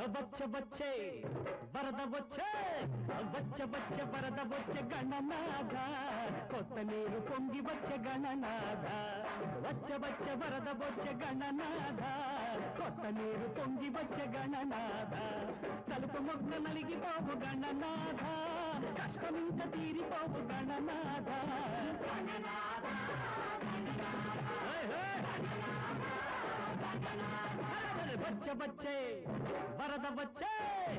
బచ్చ బచ్చే వరద వచ్చే బచ్చ బచ్చ వరద వచ్చే గణనాథ కొత్త నీరు పొంగి వచ్చే గణనాథ వచ్చ వచ్చ వరద వచ్చే గణనాథ కొత్త నీరు పొంగి వచ్చే గణనాథ తలుపు మొగ్గ నలిగిపోవు గణనాథ కష్టం ఇంక తీరిపోవు గణనాథ హే, హే. అరే, బచ్చ బచ్చే వరద వచ్చే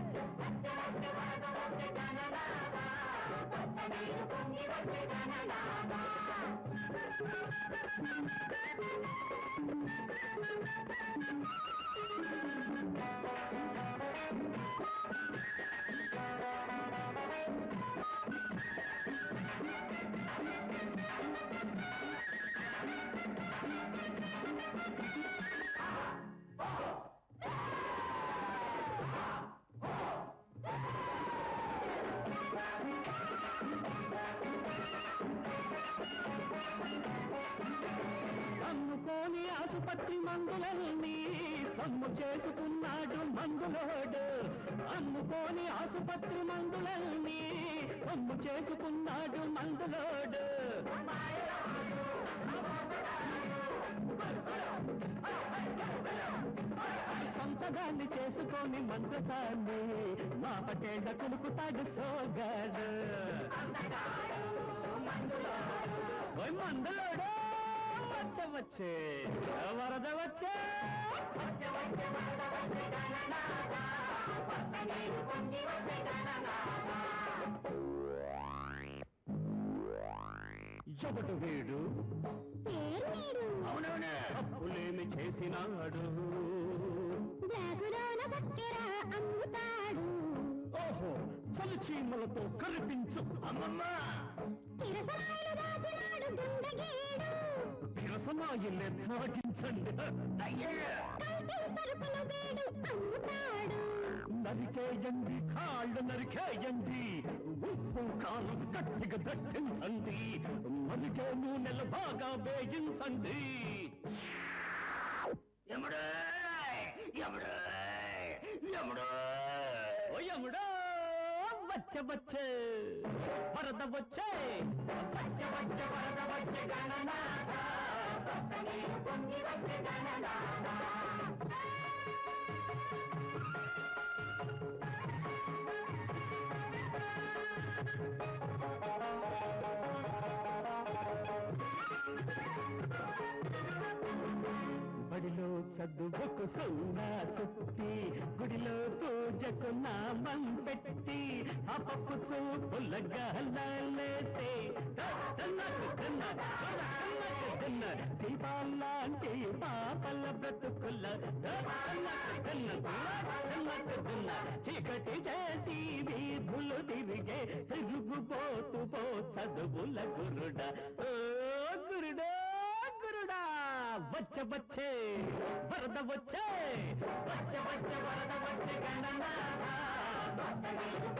అమ్ముకోని ఆసుపత్రి మందులన్నీ సొమ్ము చేసుకున్నాడు మందులోడు అమ్ముకోని ఆసుపత్రి మందులన్నీ సొమ్ము చేసుకున్నాడు మందులోడు సొంతదాన్ని చేసుకొని మంత్రసాన్ని మా పటేళ్ళ కులుకుతాడు సోగాడు ఓయ్ మందులోడు వచ్చ వచ్చే వరద వచ్చే ఎవడు వీడు పేరు మీరు అవునవునే తప్పులేమి చేసినాడు బ్యాగులోన చక్కెర అమ్ముతాడు ఓహో చలిచీమలతో కరిపించు అమ్మమ్మ కిరసనాయలు దాచినాడు గుండగీడు కిరసనాయిల్లే తాగించండి కల్తీ సరుకులు వీడు అమ్ముతాడు నరికేయండి కాళ్ళు నరికేయండి ఉప్పు కారం గట్టిగా దట్టించండి మరిగే నూనెలు బాగా వేయించండి ఎముడు ఎముడు ఎముడు ఓ ఎముడు వచ్చ వచ్చే వరద వచ్చే వచ్చ వచ్చ వరద వచ్చే గణనాథ పొంగి వచ్చే గణనాథ బడిలో చదువుకు సున్నా చుట్టి గుడిలో పూజకు నామం పెట్టి ఆ పప్పు చూపుల గహలేసే దీపాలాంటి పాపల బ్రతుకుల చీకటి చేసి వీధులు తిరిగే తిరుగుపోతూ పో చదువుల గురుడ ఓ గురుడా గురుడా వచ్చ వచ్చే వరద వచ్చే వచ్చ వచ్చ వరద వచ్చే గణనాథ